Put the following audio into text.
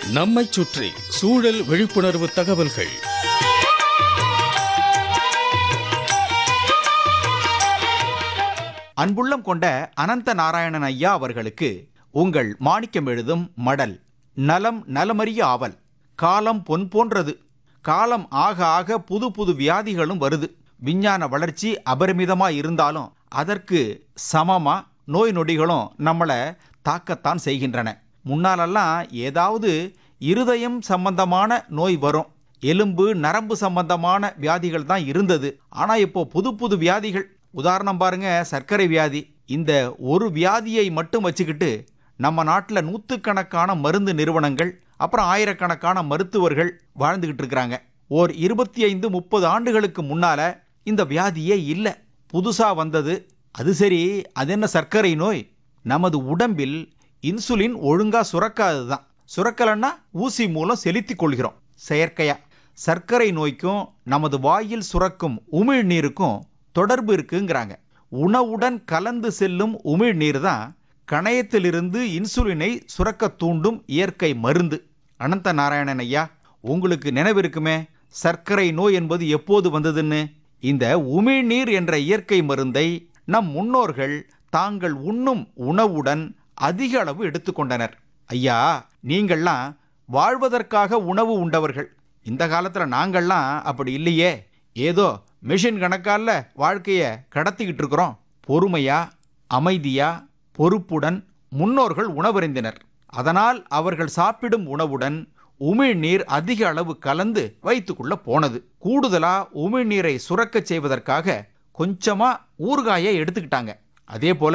நம்மைச் சுற்றி சூழல் விழிப்புணர்வு தகவல்கள் அன்புள்ளம் கொண்ட அனந்த நாராயணன் ஐயா அவர்களுக்கு உங்கள் மாணிக்கம் எழுதும் மடல் நலம் நலமறிய ஆவல் காலம் பொன் போன்றது காலம் ஆக ஆக புது புது வியாதிகளும் வருது விஞ்ஞான வளர்ச்சி அபரிமிதமா இருந்தாலும் அதற்கு சமமா நோய் நொடிகளும் நம்மளை தாக்கத்தான் செய்கின்றன முன்னாலெல்லாம் ஏதாவது இருதயம் சம்பந்தமான நோய் வரும் எலும்பு நரம்பு சம்பந்தமான வியாதிகள் தான் இருந்தது ஆனா இப்போ புது புது வியாதிகள் உதாரணம் பாருங்க சர்க்கரை வியாதி இந்த ஒரு வியாதியை மட்டும் வச்சுக்கிட்டு நம்ம நாட்டில் நூற்றுக்கணக்கான மருந்து நிறுவனங்கள் அப்புறம் ஆயிரக்கணக்கான மருத்துவர்கள் வாழ்ந்துகிட்டு இருக்கிறாங்க ஓர் இருபத்தி ஐந்து முப்பது ஆண்டுகளுக்கு முன்னால இந்த வியாதியே இல்லை புதுசா வந்தது அது சரி அது என்ன சர்க்கரை நோய் நமது உடம்பில் இன்சுலின் ஒழுங்கா சுரக்காததுதான் சுரக்கலன்னா ஊசி மூலம் செலுத்திக் கொள்கிறோம் செயற்கையா சர்க்கரை நோய்க்கும் நமது வாயில் சுரக்கும் உமிழ்நீருக்கும் தொடர்பு இருக்குங்கிறாங்க உணவுடன் கலந்து செல்லும் உமிழ்நீர் தான் கணையத்திலிருந்து இன்சுலினை சுரக்க தூண்டும் இயற்கை மருந்து அனந்த நாராயணன் ஐயா உங்களுக்கு நினைவிருக்குமே சர்க்கரை நோய் என்பது எப்போது வந்ததுன்னு இந்த உமிழ்நீர் என்ற இயற்கை மருந்தை நம் முன்னோர்கள் தாங்கள் உண்ணும் உணவுடன் அதிக அளவு எடுத்துக்கொண்டனர் ஐயா நீங்கள்லாம் வாழ்வதற்காக உணவு உண்டவர்கள் இந்த காலத்துல நாங்கள்லாம் அப்படி இல்லையே ஏதோ மிஷின் கணக்கால வாழ்க்கைய கடத்திக்கிட்டு இருக்கிறோம் பொறுமையா அமைதியா பொறுப்புடன் முன்னோர்கள் உணவருந்தினர் அதனால் அவர்கள் சாப்பிடும் உணவுடன் உமிழ்நீர் அதிக அளவு கலந்து வயிற்றுக்குள்ள போனது கூடுதலா உமிழ்நீரை சுரக்கச் செய்வதற்காக கொஞ்சமா ஊறுகாயை எடுத்துக்கிட்டாங்க அதே போல